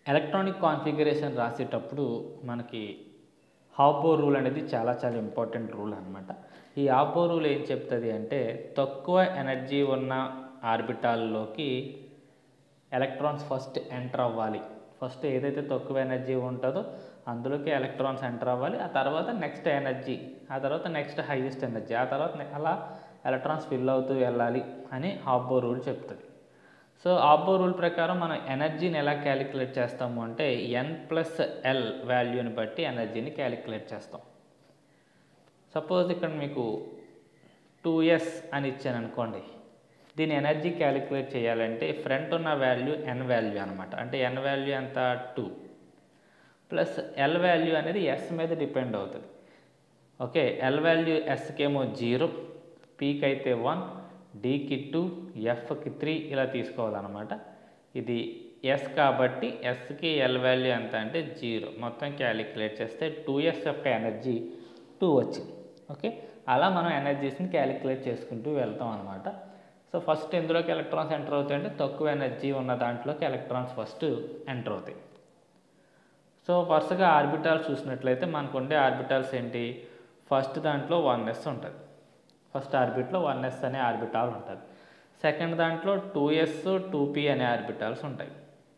electronic configuration రాసేటప్పుడు మనకి హాబో rule అనేది చాలా చాలా ఇంపార్టెంట్ రూల్ అనమాట ఈ హాబో రూల్ ఏం చెప్తుంది అంటే తక్కువ ఎనర్జీ ఉన్న ఆర్బిటాల్లోకి ఎలక్ట్రాన్స్ ఫస్ట్ ఎంటర్ అవ్వాలి ఫస్ట్ ఏదైతే తక్కువ ఎనర్జీ ఉంటుందో అందులోకి ఎలక్ట్రాన్స్ ఎంటర్ అవ్వాలి ఆ తర్వాత నెక్స్ట్ ఎనర్జీ ఆ తర్వాత నెక్స్ట్ హైయెస్ట్ ఎనర్జీ ఆ తర్వాత నె- అలా ఎలక్ట్రాన్స్ ఫిల్ అవుతూ వెళ్ళాలి అని హాబో రూల్ చెప్తుంది సో ఆబో రూల్ ప్రకారం మనం ఎనర్జీని ఎలా క్యాలిక్యులేట్ చేస్తాము అంటే ఎన్ ప్లస్ ఎల్ వాల్యూని బట్టి ఎనర్జీని క్యాలిక్యులేట్ చేస్తాం సపోజ్ ఇక్కడ మీకు టూ ఎస్ అని ఇచ్చాను అనుకోండి దీని ఎనర్జీ క్యాలిక్యులేట్ చేయాలంటే ఫ్రంట్ ఉన్న వాల్యూ ఎన్ వాల్యూ అనమాట అంటే ఎన్ వాల్యూ ఎంత టూ ప్లస్ ఎల్ వాల్యూ అనేది ఎస్ మీద డిపెండ్ అవుతుంది ఓకే ఎల్ వాల్యూ ఎస్కి ఏమో జీరో పీకి అయితే వన్ డీకి టూ ఎఫ్కి త్రీ ఇలా తీసుకోవాలన్నమాట ఇది ఎస్ కాబట్టి ఎస్కి ఎల్ వాల్యూ ఎంత అంటే జీరో మొత్తం క్యాలిక్యులేట్ చేస్తే టూ ఎస్ యొక్క ఎనర్జీ టూ వచ్చింది ఓకే అలా మనం ఎనర్జీస్ని క్యాలిక్యులేట్ చేసుకుంటూ వెళ్తాం అనమాట సో ఫస్ట్ ఎందులోకి ఎలక్ట్రాన్స్ ఎంటర్ అవుతాయి అంటే తక్కువ ఎనర్జీ ఉన్న దాంట్లోకి ఎలక్ట్రాన్స్ ఫస్ట్ ఎంటర్ అవుతాయి సో వరుసగా ఆర్బిటాల్స్ చూసినట్లయితే మనకు ఉండే ఆర్బిటాల్స్ ఏంటి ఫస్ట్ దాంట్లో వన్ ఎస్ ఉంటుంది ఫస్ట్ ఆర్బిట్లో వన్ ఎస్ అనే ఆర్బిటాల్ ఉంటుంది సెకండ్ దాంట్లో టూ ఎస్ టూ పీ అనే ఆర్బిటాల్స్ ఉంటాయి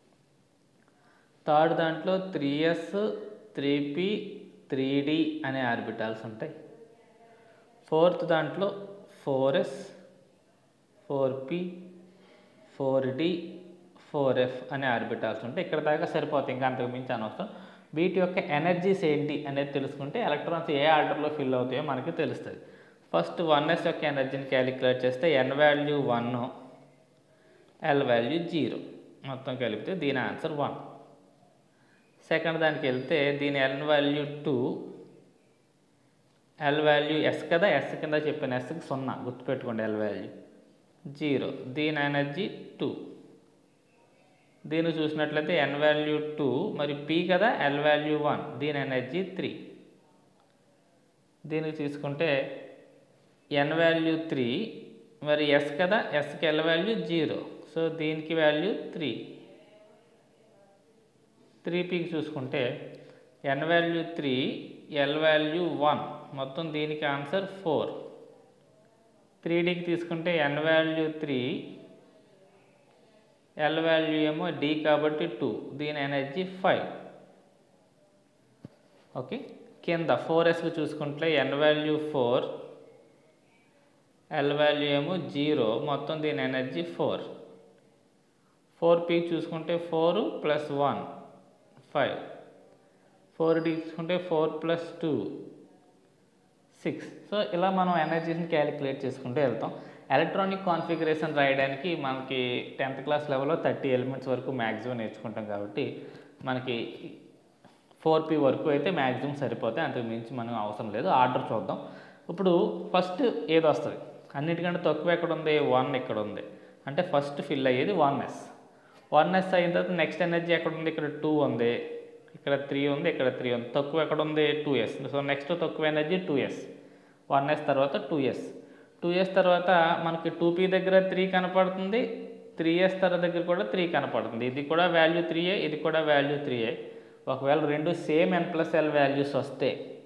థర్డ్ దాంట్లో three s three p three D అనే ఆర్బిటాల్స్ ఉంటాయి ఫోర్త్ దాంట్లో four s four p four d four f అనే ఆర్బిటాల్స్ ఉంటాయి ఇక్కడ దాకా సరిపోతాయి ఇంకా అంతకు మించి అనవసరం వీటి యొక్క ఎనర్జీస్ ఏంటి అనేది తెలుసుకుంటే ఎలక్ట్రాన్స్ ఏ ఆర్డర్లో ఫిల్ అవుతాయో మనకి తెలుస్తుంది ఫస్ట్ వన్ ఎస్ యొక్క ఎనర్జీని క్యాలిక్యులేట్ చేస్తే n value one l value zero మొత్తం కలిపితే దీని ఆన్సర్ వన్ సెకండ్ దానికి వెళ్తే దీని n value two l value s కదా ఎస్ కింద చెప్పిన ఎస్కి సున్నా గుర్తుపెట్టుకోండి ఎల్ వాల్యూ జీరో దీని ఎనర్జీ టూ దీన్ని చూసినట్లయితే ఎన్ వాల్యూ టూ మరి పీ కదా ఎల్ వాల్యూ వన్ దీని ఎనర్జీ త్రీ దీనికి తీసుకుంటే ఎన్ వాల్యూ త్రీ మరి ఎస్ కదా ఎస్కి ఎల్ వాల్యూ జీరో సో దీనికి వాల్యూ త్రీ త్రీ పీకి చూసుకుంటే n value three l value one మొత్తం దీనికి ఆన్సర్ ఫోర్ త్రీ డీకి తీసుకుంటే n value three l value ఏమో డి కాబట్టి టూ దీని ఎనర్జీ ఫైవ్ ఓకే కింద ఫోర్ ఎస్కి చూసుకుంటే n value four l value ఏమో జీరో మొత్తం దీని ఎనర్జీ ఫోర్ ఫోర్ పీ చూసుకుంటే four plus one five four d తీసుకుంటే four plus two six so ఇలా మనం ఎనర్జీని క్యాలిక్యులేట్ చేసుకుంటూ వెళ్తాం ఎలక్ట్రానిక్ కాన్ఫిగరేషన్ రాయడానికి మనకి టెన్త్ క్లాస్ లెవెల్లో థర్టీ ఎలిమెంట్స్ వరకు మ్యాక్సిమం నేర్చుకుంటాం కాబట్టి మనకి ఫోర్ పీ వరకు అయితే మ్యాక్సిమం సరిపోతాయి అంతకు మించి మనం అవసరం లేదు ఆర్డర్ చూద్దాం ఇప్పుడు ఫస్ట్ ఏది వస్తుంది అన్నిటికంటే తక్కువ ఎక్కడ ఉంది వన్ ఇక్కడ ఉంది అంటే ఫస్ట్ ఫిల్ అయ్యేది వన్ ఎస్ వన్ ఎస్ అయిన తర్వాత నెక్స్ట్ ఎనర్జీ ఎక్కడ ఉంది ఇక్కడ టూ ఉంది ఇక్కడ త్రీ ఉంది ఇక్కడ త్రీ ఉంది తక్కువ ఎక్కడ ఉంది టూ ఎస్ సో నెక్స్ట్ తక్కువ energy two s one s తర్వాత టూ ఎస్ టూ ఎస్ తర్వాత మనకి టూ పీ దగ్గర త్రీ కనపడుతుంది త్రీ ఎస్ తర్వాత దగ్గర కూడా త్రీ కనపడుతుంది ఇది కూడా వాల్యూ త్రీయే ఇది కూడా వాల్యూ త్రీయే ఒకవేళ రెండు same n plus l values వస్తే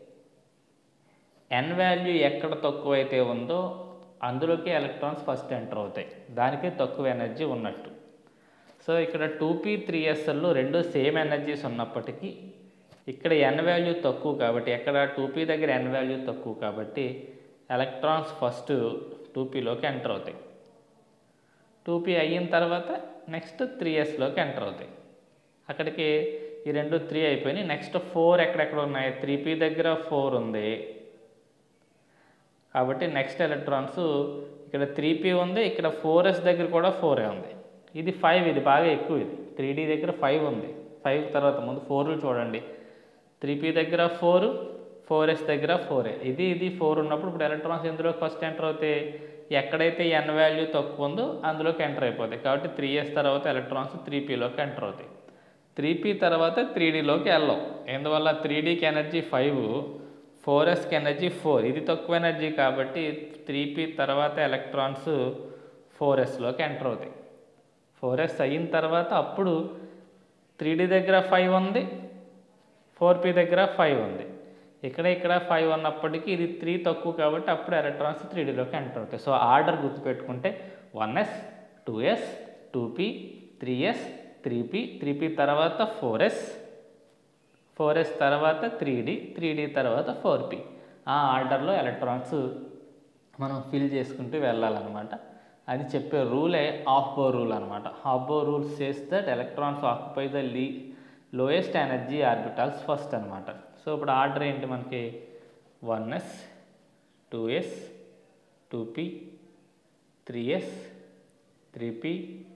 ఎన్ వాల్యూ ఎక్కడ తక్కువ అయితే ఉందో అందులోకి ఎలక్ట్రాన్స్ ఫస్ట్ ఎంటర్ అవుతాయి దానికి తక్కువ ఎనర్జీ ఉన్నట్టు సో ఇక్కడ టూ పీ త్రీ ఎస్ఎల్లో రెండు సేమ్ ఎనర్జీస్ ఉన్నప్పటికీ ఇక్కడ ఎన్ వాల్యూ తక్కువ కాబట్టి ఎక్కడ టూ పీ దగ్గర ఎన్ వాల్యూ తక్కువ కాబట్టి ఎలక్ట్రాన్స్ ఫస్ట్ టూ పీలోకి ఎంటర్ అవుతాయి టూ పీ అయిన తర్వాత నెక్స్ట్ త్రీ ఎస్లోకి ఎంటర్ అవుతాయి అక్కడికి ఈ రెండు త్రీ అయిపోయినాయి నెక్స్ట్ ఫోర్ ఎక్కడెక్కడ ఉన్నాయి త్రీ పీ దగ్గర ఫోర్ ఉంది కాబట్టి నెక్స్ట్ ఎలక్ట్రాన్స్ ఇక్కడ త్రీ పీ ఉంది ఇక్కడ ఫోర్ ఎస్ దగ్గర కూడా ఫోరే ఉంది ఇది ఫైవ్ ఇది బాగా ఎక్కువ ఇది త్రీ డీ దగ్గర ఫైవ్ ఉంది ఫైవ్ తర్వాత ముందు ఫోర్లు చూడండి త్రీ పీ దగ్గర ఫోర్ ఫోర్ ఎస్ దగ్గర ఫోర్ ఇది ఇది ఫోర్ ఉన్నప్పుడు ఇప్పుడు ఎలక్ట్రాన్స్ ఎందులో ఫస్ట్ ఎంటర్ అవుతాయి ఎక్కడైతే ఎన్ వాల్యూ తక్కువ ఉందో అందులోకి ఎంటర్ అయిపోతాయి కాబట్టి త్రీ ఎస్ తర్వాత ఎలక్ట్రాన్స్ త్రీ పీలోకి ఎంటర్ అవుతాయి త్రీ పీ తర్వాత త్రీ డీలోకి వెళ్ళవు ఎందువల్ల త్రీ డీకి ఎనర్జీ ఫైవ్ ఫోర్ ఎస్కి ఎనర్జీ ఫోర్ ఇది తక్కువ ఎనర్జీ కాబట్టి త్రీ పీ తర్వాత ఎలక్ట్రాన్స్ ఫోర్ ఎస్లోకి ఎంటర్ అవుతాయి ఫోర్ ఎస్ అయిన తర్వాత అప్పుడు త్రీ డి దగ్గర ఫైవ్ ఉంది ఫోర్ పి దగ్గర ఫైవ్ ఉంది ఇక్కడ ఇక్కడ ఫైవ్ ఉన్నప్పటికీ ఇది త్రీ తక్కువ కాబట్టి అప్పుడు ఎలక్ట్రాన్స్ త్రీ డీలోకి ఎంటర్ అవుతాయి సో ఆర్డర్ గుర్తుపెట్టుకుంటే one s two s two p three s three p three p తర్వాత ఫోర్ ఎస్ ఫోర్ ఎస్ తర్వాత త్రీ డి త్రీ డి తర్వాత ఫోర్ పి ఆ ఆర్డర్లో ఎలక్ట్రాన్స్ మనం ఫిల్ చేసుకుంటూ వెళ్ళాలన్నమాట అది చెప్పే రూలే ఆఫ్ బో రూల్ అనమాట Aufbau rule says that electrons occupy the లీ లోయెస్ట్ ఎనర్జీ ఆర్బిటాల్స్ ఫస్ట్ అనమాట సో ఇప్పుడు ఆర్డర్ ఏంటి మనకి one s two s two p three s three p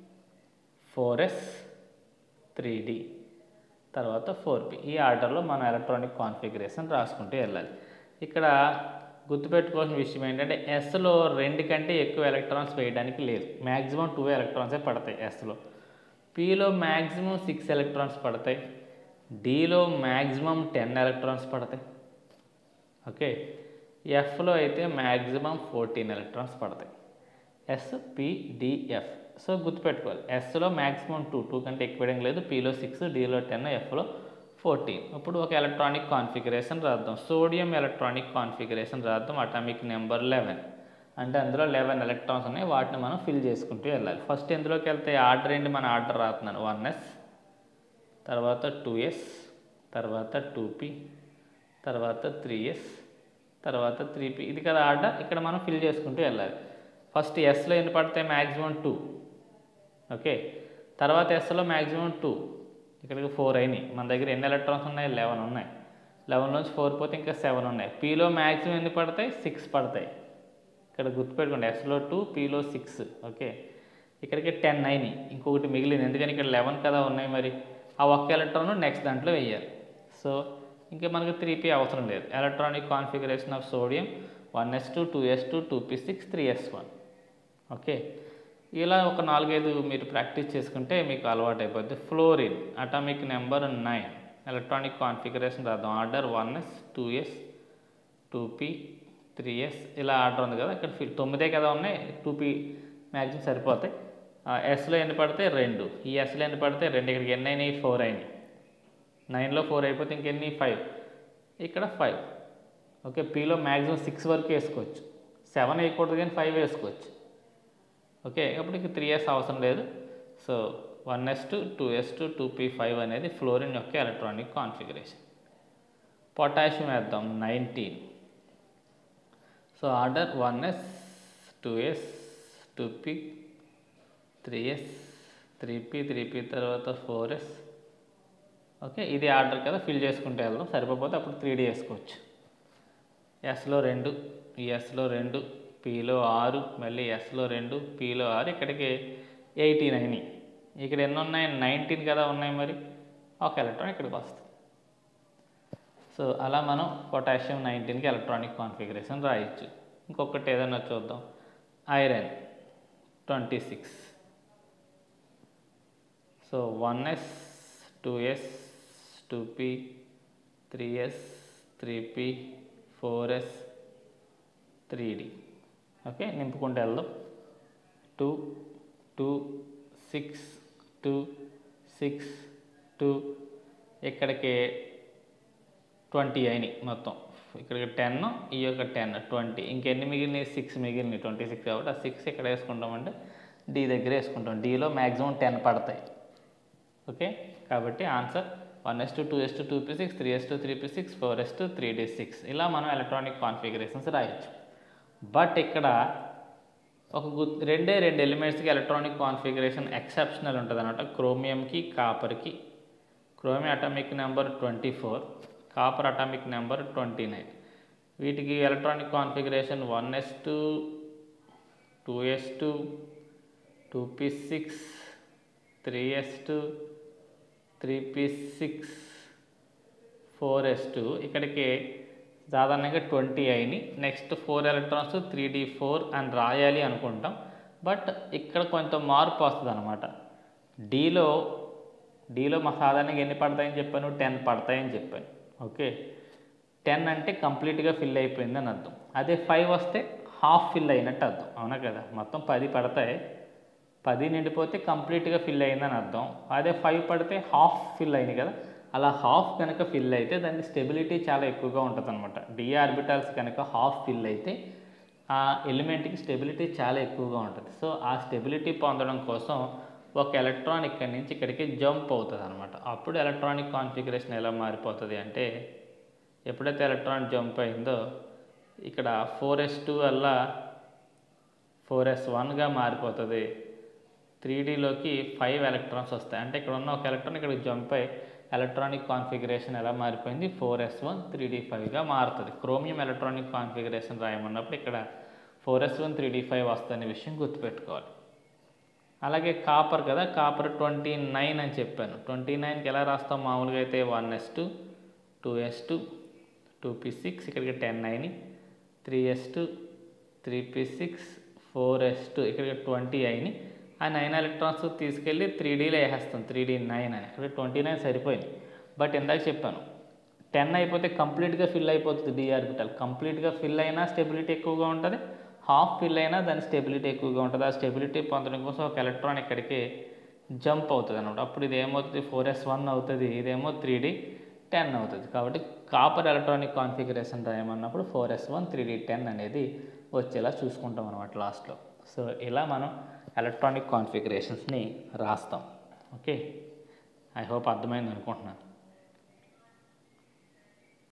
four s three d తర్వాత four p ఈ ఆర్డర్లో మనం ఎలక్ట్రానిక్ కాన్ఫిగరేషన్ రాసుకుంటూ వెళ్ళాలి ఇక్కడ గుర్తుపెట్టుకోవాల్సిన విషయం ఏంటంటే ఎస్లో రెండు కంటే ఎక్కువ ఎలక్ట్రాన్స్ వేయడానికి లేదు మ్యాక్సిమం టూ ఎలక్ట్రాన్సే పడతాయి ఎస్లో పిలో మ్యాక్సిమం సిక్స్ ఎలక్ట్రాన్స్ పడతాయి డిలో మ్యాక్సిమం టెన్ ఎలక్ట్రాన్స్ పడతాయి ఓకే ఎఫ్లో అయితే మ్యాక్సిమం ఫోర్టీన్ ఎలక్ట్రాన్స్ పడతాయి ఎస్ పిడిఎఫ్ సో గుర్తుపెట్టుకోవాలి ఎస్లో మ్యాక్సిమం టూ టూ కంటే ఎక్కువ వేయడం లేదు పిలో సిక్స్ డిలో టెన్ ఎఫ్లో ఫోర్టీన్ ఇప్పుడు ఒక ఎలక్ట్రానిక్ కాన్ఫిగరేషన్ రాద్దాం సోడియం ఎలక్ట్రానిక్ కాన్ఫిగరేషన్ రాద్దాం అటామిక్ నెంబర్ లెవెన్ అంటే అందులో లెవెన్ ఎలక్ట్రాన్స్ ఉన్నాయి వాటిని మనం ఫిల్ చేసుకుంటూ వెళ్ళాలి ఫస్ట్ ఎందులోకి వెళ్తే ఆర్డర్ ఏంటి మన ఆర్డర్ రాస్తున్నాను వన్ ఎస్ తర్వాత టూ ఎస్ తర్వాత టూ పి తర్వాత త్రీ ఎస్ తర్వాత త్రీ పి ఇది కదా ఆర్డర్ ఇక్కడ మనం ఫిల్ చేసుకుంటూ వెళ్ళాలి ఫస్ట్ ఎస్లో ఎన్ని పడతాయి మ్యాక్సిమం టూ ఓకే తర్వాత ఎస్లో మ్యాక్సిమం టూ ఇక్కడికి ఫోర్ అయినాయి మన దగ్గర ఎన్ని ఎలక్ట్రాన్స్ ఉన్నాయి లెవెన్ ఉన్నాయి లెవెన్ నుంచి ఫోర్ పోతే ఇంకా సెవెన్ ఉన్నాయి పీలో మ్యాక్సిమం ఎన్ని పడతాయి సిక్స్ పడతాయి ఇక్కడ గుర్తుపెట్టుకోండి ఎస్లో టూ పీలో సిక్స్ ఓకే ఇక్కడికి టెన్ అయినాయి ఇంకొకటి మిగిలింది ఎందుకని ఇక్కడ లెవెన్ కదా ఉన్నాయి మరి ఆ ఒక్క ఎలక్ట్రాన్ నెక్స్ట్ దాంట్లో వేయాలి సో ఇంకా మనకు త్రీ పీ అవసరం లేదు electronic configuration of sodium one s two two s two two p six three s one okay ఇలా ఒక నాలుగైదు మీరు ప్రాక్టీస్ చేసుకుంటే మీకు అలవాటు అయిపోద్ది fluorine atomic number nine electronic configuration రాద్దాం order one s two s two p three s ఇలా ఆర్డర్ ఉంది కదా ఇక్కడ ఫి- తొమ్మిదే కదా ఉన్నాయి టూ పీ మ్యాక్సిమం సరిపోతాయి ఎస్లో ఎన్ని పడితే రెండు ఈ ఎస్లో ఎన్ని పడితే రెండు ఇక్కడికి ఎన్ని అయినాయి ఫోర్ అయినాయి నైన్లో ఫోర్ అయిపోతే ఇంకెన్ని ఫైవ్ ఇక్కడ ఫైవ్ ఓకే పీలో మ్యాక్సిమం సిక్స్ వరకు వేసుకోవచ్చు సెవెన్ వేయకూడదు కానీ ఫైవ్ వేసుకోవచ్చు ఓకే అప్పుడు ఇక త్రీ ఇయర్స్ అవసరం లేదు so one s two two s two two p five అనేది ఫ్లోరిన్ యొక్క ఎలక్ట్రానిక్ కాన్ఫిగరేషన్ పొటాషియం వేద్దాం nineteen so order one s two s two p three s three p three p తర్వాత four s okay ఇది order కదా fill చేసుకుంటే వెళ్దాం సరిపోతే అప్పుడు త్రీ డీ వేసుకోవచ్చు ఎస్లో రెండు ఈ ఎస్లో రెండు పీలో ఆరు మళ్ళీ ఎస్లో రెండు పీలో ఆరు ఇక్కడికి ఎయిటీన్ అయినాయి ఇక్కడ ఎన్ని ఉన్నాయి నైన్టీన్ కదా ఉన్నాయి మరి ఒక ఎలక్ట్రాన్ ఇక్కడికి వస్తుంది సో అలా మనం పొటాషియం నైన్టీన్కి ఎలక్ట్రానిక్ కాన్ఫిగరేషన్ రాయొచ్చు ఇంకొకటి ఏదైనా చూద్దాం iron twenty six so one s two s two p three s three p four s three d okay నింపుకుంటూ వెళ్దాం two two six two six two ఇక్కడికి ట్వంటీ అయినాయి మొత్తం ఇక్కడికి టెన్ ఈ యొక్క టెన్ ట్వంటీ ఇంకెన్ని మిగిలినాయి సిక్స్ మిగిలినాయి ట్వంటీ సిక్స్ కాబట్టి ఆ సిక్స్ ఇక్కడ వేసుకుంటామంటే డి దగ్గర వేసుకుంటాం డిలో మ్యాక్సిమం టెన్ పడతాయి ఓకే కాబట్టి answer one s two two s two two p six three s two three p six four s two three d six ఇలా మనం ఎలక్ట్రానిక్ కాన్ఫిగరేషన్స్ రాయొచ్చు బట్ ఇక్కడ ఒక గు- రెండే రెండు ఎలిమెంట్స్కి ఎలక్ట్రానిక్ కాన్ఫిగరేషన్ ఎక్సెప్షనల్ ఉంటుంది అనమాట క్రోమియంకి కాపర్కి chromium atomic number twenty four copper atomic number twenty nine వీటికి electronic configuration one s two two s two two p six three s two three p six four s two ఇక్కడికి సాధారణంగా twenty అయినాయి next four electrons three d four అని రాయాలి అనుకుంటాం but ఇక్కడ కొంత మార్పు వస్తుంది అనమాట డీలో డీలో మా సాధారణంగా ఎన్ని పడతాయని చెప్పాను టెన్ పడతాయని చెప్పాను ఓకే టెన్ అంటే కంప్లీట్గా ఫిల్ అయిపోయిందని అర్థం అదే ఫైవ్ వస్తే హాఫ్ ఫిల్ అయినట్టు అర్థం అవునా కదా మొత్తం పది పడతాయి పది నిండిపోతే కంప్లీట్గా ఫిల్ అయిందని అర్థం అదే ఫైవ్ పడితే హాఫ్ ఫిల్ అయింది కదా అలా హాఫ్ కనుక ఫిల్ అయితే దానికి స్టెబిలిటీ చాలా ఎక్కువగా ఉంటుంది అనమాట డి ఆర్బిటాల్స్ కనుక హాఫ్ ఫిల్ అయితే ఆ ఎలిమెంట్కి స్టెబిలిటీ చాలా ఎక్కువగా ఉంటుంది సో ఆ స్టెబిలిటీ పొందడం కోసం ఒక ఎలక్ట్రాన్ ఇక్కడి నుంచి ఇక్కడికి జంప్ అవుతుంది అనమాట అప్పుడు ఎలక్ట్రానిక్ కాన్ఫిగరేషన్ ఎలా మారిపోతుంది అంటే ఎప్పుడైతే ఎలక్ట్రాన్ జంప్ అయిందో ఇక్కడ ఫోర్ ఎస్ టూ వల్ల ఫోర్ ఎస్ వన్గా మారిపోతుంది త్రీ డీలోకి ఫైవ్ ఎలక్ట్రాన్స్ వస్తాయి అంటే ఇక్కడ ఉన్న ఒక ఎలక్ట్రాన్ ఇక్కడికి జంప్ అయ్యి ఎలక్ట్రానిక్ కాన్ఫిగరేషన్ ఎలా మారిపోయింది four s one three d ఫైవ్గా మారుతుంది క్రోమియం ఎలక్ట్రానిక్ కాన్ఫిగరేషన్ రాయమన్నప్పుడు ఇక్కడ four s one three d five వస్తుందనే విషయం గుర్తుపెట్టుకోవాలి అలాగే కాపర్ కదా కాపర్ ట్వంటీ నైన్ అని చెప్పాను ట్వంటీ నైన్కి ఎలా రాస్తాం మామూలుగా అయితే one s two two s two two p six ఇక్కడికి ten nine three s two three p six four s two ఇక్కడికి ట్వంటీ అయినాయి ఆ నైన్ ఎలక్ట్రాన్స్ తీసుకెళ్ళి త్రీ డీలో వేసేస్తాం త్రీ డీ నైన్ అని ఇక్కడ ట్వంటీ నైన్ సరిపోయింది బట్ ఇందాక చెప్పాను టెన్ అయిపోతే కంప్లీట్గా ఫిల్ అయిపోతుంది డి ఆర్బిటల్ కంప్లీట్గా ఫిల్ అయినా స్టెబిలిటీ ఎక్కువగా ఉంటుంది హాఫ్ ఫిల్ అయినా దాని స్టెబిలిటీ ఎక్కువగా ఉంటుంది ఆ స్టెబిలిటీ పొందడం కోసం ఒక ఎలక్ట్రాన్ ఇక్కడికి జంప్ అవుతుంది అనమాట అప్పుడు ఇది ఏమవుతుంది ఫోర్ ఎస్ వన్ అవుతుంది ఇదేమో త్రీ డి టెన్ అవుతుంది కాబట్టి కాపర్ ఎలక్ట్రానిక్ కాన్ఫిగరేషన్ రాయమన్నప్పుడు four s one three d ten అనేది వచ్చేలా చూసుకుంటాం అనమాట లాస్ట్లో సో ఇలా మనం ఎలక్ట్రానిక్ కాన్ఫిగరేషన్స్ని రాస్తాం ఓకే ఐ హోప్ అర్థమైంది అనుకుంటున్నాను